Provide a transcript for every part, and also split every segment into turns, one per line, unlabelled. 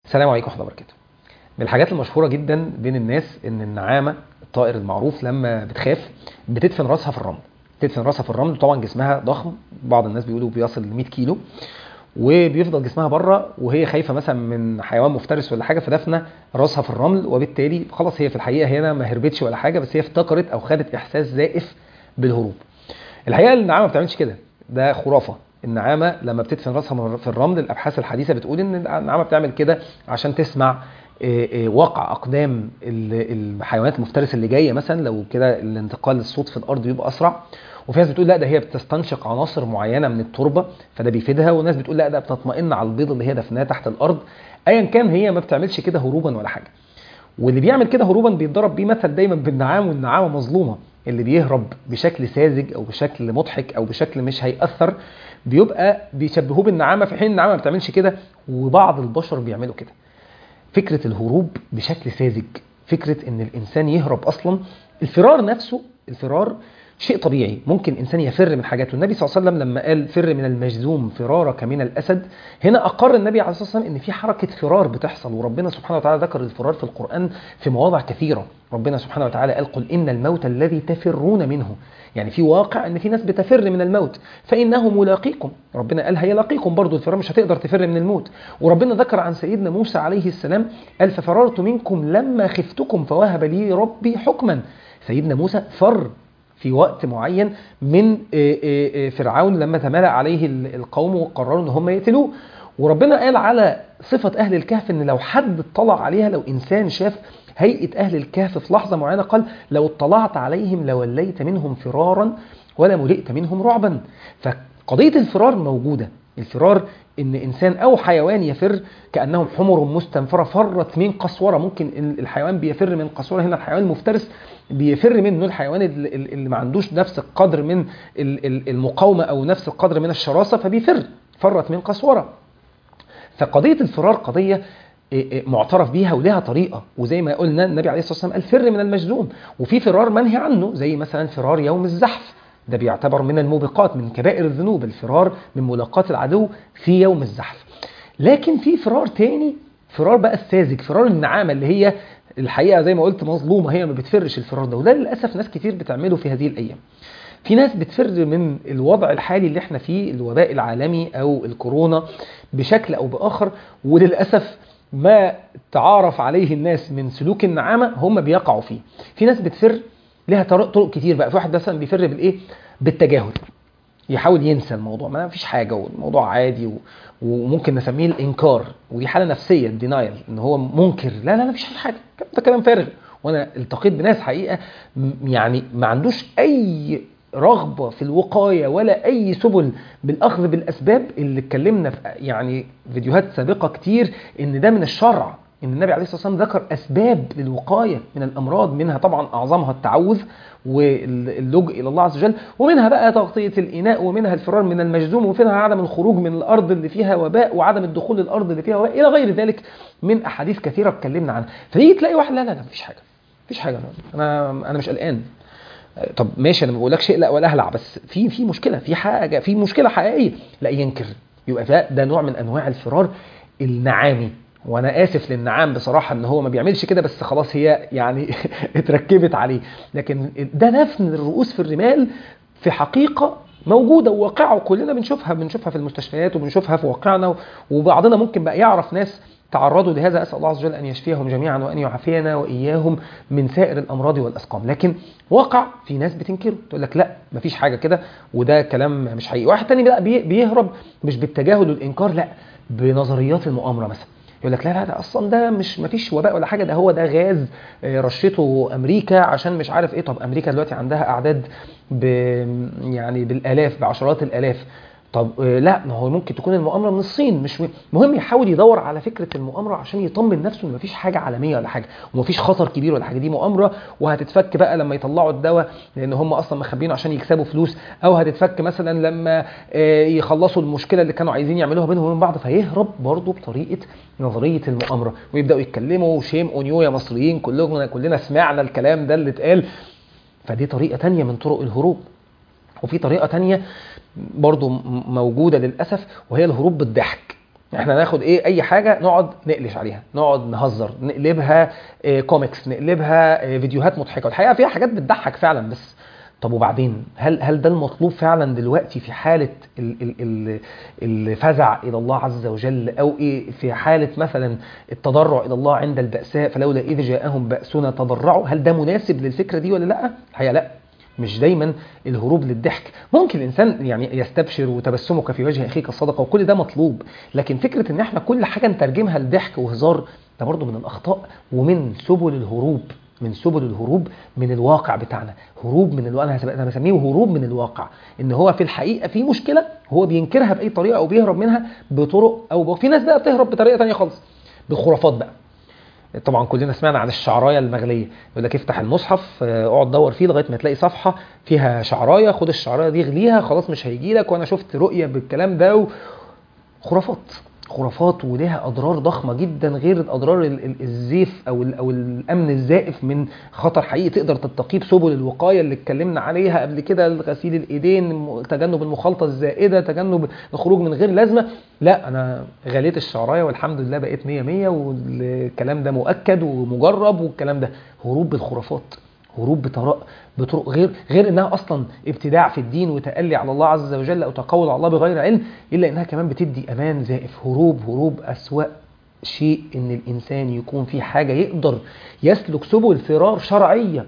السلام عليكم ورحمه الله وبركاته من الحاجات المشهوره جدا بين الناس ان النعامه الطائر المعروف لما بتخاف بتدفن راسها في الرمل تدفن راسها في الرمل طبعا جسمها ضخم بعض الناس بيقولوا بيصل ل 100 كيلو وبيفضل جسمها بره وهي خايفه مثلا من حيوان مفترس ولا حاجه فدفنه راسها في الرمل وبالتالي خلاص هي في الحقيقه هنا ما هربتش ولا حاجه بس هي افتكرت او خدت احساس زائف بالهروب الحقيقه النعامه ما بتعملش كده ده خرافه النعامه لما بتدفن راسها في الرمل الابحاث الحديثه بتقول ان النعامه بتعمل كده عشان تسمع وقع اقدام الحيوانات المفترسه اللي جايه مثلا لو كده الانتقال الصوت في الارض بيبقى اسرع وفي ناس بتقول لا ده هي بتستنشق عناصر معينه من التربه فده بيفيدها وناس بتقول لا ده بتطمئن على البيض اللي هي دفناه تحت الارض ايا كان هي ما بتعملش كده هروبا ولا حاجه واللي بيعمل كده هروبا بيتضرب بيه مثل دايما بالنعام والنعامه مظلومه اللي بيهرب بشكل ساذج او بشكل مضحك او بشكل مش هيأثر بيبقى بيشبهوه بالنعامه في حين النعامه ما بتعملش كده وبعض البشر بيعملوا كده فكره الهروب بشكل ساذج فكره ان الانسان يهرب اصلا الفرار نفسه الفرار شيء طبيعي ممكن انسان يفر من حاجات والنبي صلى الله عليه وسلم لما قال فر من المجذوم فرارك من الاسد هنا اقر النبي عليه الصلاه والسلام ان في حركه فرار بتحصل وربنا سبحانه وتعالى ذكر الفرار في القران في مواضع كثيره ربنا سبحانه وتعالى قال قل ان الموت الذي تفرون منه يعني في واقع ان في ناس بتفر من الموت فانه ملاقيكم ربنا قال هيلاقيكم برضه الفرار مش هتقدر تفر من الموت وربنا ذكر عن سيدنا موسى عليه السلام قال ففررت منكم لما خفتكم فوهب لي ربي حكما سيدنا موسى فر في وقت معين من فرعون لما تمالأ عليه القوم وقرروا ان هم يقتلوه وربنا قال على صفة أهل الكهف ان لو حد اطلع عليها لو إنسان شاف هيئة أهل الكهف في لحظة معينة قال لو اطلعت عليهم لوليت منهم فرارا ولا ملئت منهم رعبا فقضية الفرار موجودة الفرار ان انسان او حيوان يفر كانهم حمر مستنفره فرت من قسوره ممكن الحيوان بيفر من قسوره هنا الحيوان المفترس بيفر منه الحيوان اللي ما عندوش نفس القدر من المقاومه او نفس القدر من الشراسه فبيفر فرت من قسوره فقضيه الفرار قضيه معترف بيها ولها طريقه وزي ما قلنا النبي عليه الصلاه والسلام قال فر من المجذوم وفي فرار منهي عنه زي مثلا فرار يوم الزحف ده بيعتبر من الموبقات من كبائر الذنوب الفرار من ملاقاة العدو في يوم الزحف لكن في فرار تاني فرار بقى الساذج فرار النعامة اللي هي الحقيقة زي ما قلت مظلومة هي ما بتفرش الفرار ده وده للأسف ناس كتير بتعمله في هذه الأيام في ناس بتفر من الوضع الحالي اللي احنا فيه الوباء العالمي أو الكورونا بشكل أو بآخر وللأسف ما تعارف عليه الناس من سلوك النعامة هم بيقعوا فيه في ناس بتفر لها طرق كتير بقى في واحد مثلا بيفر بالايه بالتجاهل يحاول ينسى الموضوع ما فيش حاجه والموضوع عادي و... وممكن نسميه الانكار ودي حاله نفسيه الدينايل ان هو منكر لا لا ما فيش حاجه ده كلام فارغ وانا التقيت بناس حقيقه يعني ما عندوش اي رغبه في الوقايه ولا اي سبل بالاخذ بالاسباب اللي اتكلمنا في يعني فيديوهات سابقه كتير ان ده من الشرع ان النبي عليه الصلاه والسلام ذكر اسباب للوقايه من الامراض منها طبعا اعظمها التعوذ واللجوء الى الله عز وجل ومنها بقى تغطيه الاناء ومنها الفرار من المجذوم ومنها عدم الخروج من الارض اللي فيها وباء وعدم الدخول للارض اللي فيها وباء الى غير ذلك من احاديث كثيره اتكلمنا عنها فتيجي تلاقي واحد لا لا لا مفيش حاجه مفيش حاجه انا انا مش قلقان طب ماشي انا ما بقولكش اقلق ولا اهلع بس في في مشكله في حاجه في مشكله حقيقيه لا ينكر يبقى ده, ده نوع من انواع الفرار النعامي وانا اسف للنعام بصراحه ان هو ما بيعملش كده بس خلاص هي يعني اتركبت عليه لكن ده دفن الرؤوس في الرمال في حقيقه موجوده وواقعه كلنا بنشوفها بنشوفها في المستشفيات وبنشوفها في واقعنا وبعضنا ممكن بقى يعرف ناس تعرضوا لهذا اسال الله عز وجل ان يشفيهم جميعا وان يعافينا واياهم من سائر الامراض والاسقام لكن واقع في ناس بتنكره تقول لك لا مفيش حاجه كده وده كلام مش حقيقي واحد تاني بقى بيهرب مش بالتجاهل والانكار لا بنظريات المؤامره مثلا يقول لك لا لا ده اصلا ده مش مفيش وباء ولا حاجه ده هو ده غاز رشته امريكا عشان مش عارف ايه طب امريكا دلوقتي عندها اعداد ب يعني بالالاف بعشرات الالاف طب لا ما هو ممكن تكون المؤامره من الصين مش مهم يحاول يدور على فكره المؤامره عشان يطمن نفسه ان مفيش حاجه عالميه ولا حاجه ومفيش خطر كبير ولا حاجه دي مؤامره وهتتفك بقى لما يطلعوا الدواء لان هم اصلا مخبينه عشان يكسبوا فلوس او هتتفك مثلا لما يخلصوا المشكله اللي كانوا عايزين يعملوها بينهم وبين بعض فيهرب برضه بطريقه نظريه المؤامره ويبداوا يتكلموا شيم اونيو يا مصريين كلنا كلنا سمعنا الكلام ده اللي اتقال فدي طريقه تانية من طرق الهروب وفي طريقه تانية برضو موجوده للاسف وهي الهروب بالضحك احنا ناخد ايه اي حاجه نقعد نقلش عليها نقعد نهزر نقلبها إيه كوميكس نقلبها إيه فيديوهات مضحكه الحقيقه فيها حاجات بتضحك فعلا بس طب وبعدين هل هل ده المطلوب فعلا دلوقتي في حاله ال- ال- ال- الفزع الى الله عز وجل او ايه في حاله مثلا التضرع الى الله عند الباساء فلولا اذ جاءهم باسنا تضرعوا هل ده مناسب للفكره دي ولا لا الحقيقه لا مش دايما الهروب للضحك ممكن الانسان يعني يستبشر وتبسمك في وجه اخيك الصدقه وكل ده مطلوب لكن فكره ان احنا كل حاجه نترجمها لضحك وهزار ده برضه من الاخطاء ومن سبل الهروب من سبل الهروب من الواقع بتاعنا هروب من الواقع انا انا بسميه هروب من الواقع ان هو في الحقيقه في مشكله هو بينكرها باي طريقه او بيهرب منها بطرق او في ناس بقى بتهرب بطريقه ثانيه خالص بالخرافات بقى طبعا كلنا سمعنا عن الشعرايه المغليه يقول لك افتح المصحف آه، اقعد دور فيه لغايه ما تلاقي صفحه فيها شعرايه خد الشعرايه دي اغليها خلاص مش هيجي لك وانا شفت رؤيه بالكلام ده و... خرافات خرافات ولها اضرار ضخمه جدا غير الاضرار ال- ال- الزيف او ال- او الامن الزائف من خطر حقيقي تقدر تتقيه بسبل الوقايه اللي اتكلمنا عليها قبل كده غسيل الايدين م- تجنب المخالطه الزائده تجنب الخروج من غير لازمه لا انا غليت الشعرايه والحمد لله بقيت 100 100 والكلام ده مؤكد ومجرب والكلام ده هروب بالخرافات هروب بطرق بطرق غير غير انها اصلا ابتداع في الدين وتألي على الله عز وجل او تقول على الله بغير علم الا انها كمان بتدي امان زائف هروب هروب اسوأ شيء ان الانسان يكون في حاجه يقدر يسلك سبل فرار شرعيه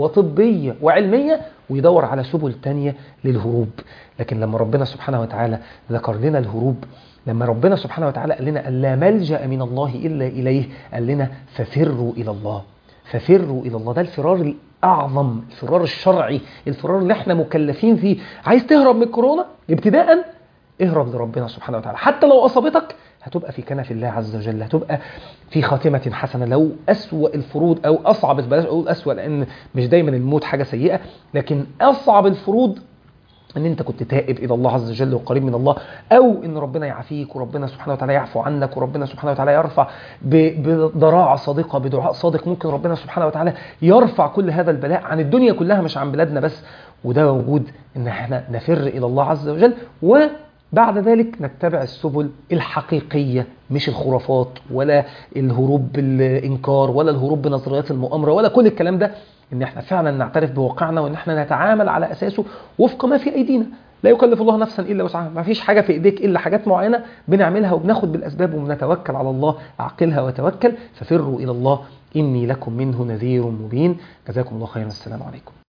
وطبيه وعلميه ويدور على سبل تانية للهروب لكن لما ربنا سبحانه وتعالى ذكر لنا الهروب لما ربنا سبحانه وتعالى قال لنا أن لا ملجأ من الله إلا إليه قال لنا ففروا إلى الله ففروا إلى الله ده الفرار الأعظم الفرار الشرعي الفرار اللي احنا مكلفين فيه عايز تهرب من الكورونا ابتداء اهرب لربنا سبحانه وتعالى حتى لو أصابتك هتبقى في كنف الله عز وجل هتبقى في خاتمة حسنة لو أسوأ الفروض أو أصعب بلاش أقول أسوأ لأن مش دايما الموت حاجة سيئة لكن أصعب الفروض ان انت كنت تائب الى الله عز وجل وقريب من الله او ان ربنا يعافيك وربنا سبحانه وتعالى يعفو عنك وربنا سبحانه وتعالى يرفع ب- بضراعه صادقه بدعاء صادق ممكن ربنا سبحانه وتعالى يرفع كل هذا البلاء عن الدنيا كلها مش عن بلادنا بس وده وجود ان احنا نفر الى الله عز وجل وبعد ذلك نتبع السبل الحقيقيه مش الخرافات ولا الهروب بالانكار ولا الهروب بنظريات المؤامره ولا كل الكلام ده ان احنا فعلا نعترف بواقعنا وان احنا نتعامل على اساسه وفق ما في ايدينا لا يكلف الله نفسا الا وسعها ما فيش حاجه في ايديك الا حاجات معينه بنعملها وبناخد بالاسباب وبنتوكل على الله اعقلها وتوكل ففروا الى الله اني لكم منه نذير مبين جزاكم الله خيرا السلام عليكم